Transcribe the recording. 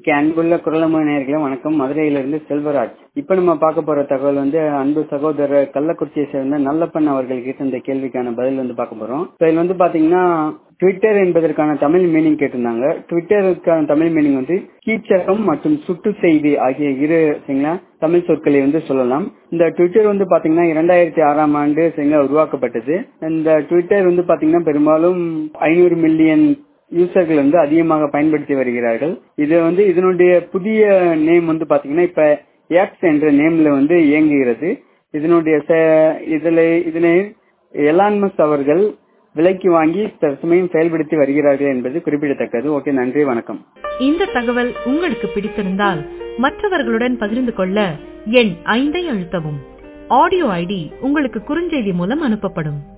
மிக்க அன்புள்ள குரலம நேயர்களே வணக்கம் மதுரையிலிருந்து செல்வராஜ் இப்ப நம்ம பார்க்க போற தகவல் வந்து அன்பு சகோதரர் கள்ளக்குறிச்சியை சேர்ந்த நல்லப்பன் அவர்கள் கேட்ட இந்த கேள்விக்கான பதில் வந்து பார்க்க போறோம் So, இதுல வந்து பாத்தீங்கன்னா ட்விட்டர் என்பதற்கான தமிழ் மீனிங் கேட்டிருந்தாங்க ட்விட்டருக்கான தமிழ் மீனிங் வந்து கீச்சகம் மற்றும் சுட்டு செய்தி ஆகிய இரு சரிங்களா தமிழ் சொற்களை வந்து சொல்லலாம் இந்த ட்விட்டர் வந்து பாத்தீங்கன்னா இரண்டாயிரத்தி ஆறாம் ஆண்டு சரிங்களா உருவாக்கப்பட்டது இந்த ட்விட்டர் வந்து பாத்தீங்கன்னா பெரும்பாலும் ஐநூறு மில்லியன் யூசர்கள் வந்து அதிகமாக பயன்படுத்தி வருகிறார்கள் இது வந்து இதனுடைய புதிய நேம் வந்து பாத்தீங்கன்னா இப்ப எக்ஸ் என்ற நேம்ல வந்து இயங்குகிறது இதனுடைய ச- இதுல இதனை எலான்மஸ் அவர்கள் விலைக்கு வாங்கி தற்சமயம் செயல்படுத்தி வருகிறார்கள் என்பது குறிப்பிடத்தக்கது ஓகே நன்றி வணக்கம் இந்த தகவல் உங்களுக்கு பிடித்திருந்தால் மற்றவர்களுடன் பகிர்ந்து கொள்ள எண் ஐந்தை அழுத்தவும் ஆடியோ ஐடி உங்களுக்கு குறுஞ்செய்தி மூலம் அனுப்பப்படும்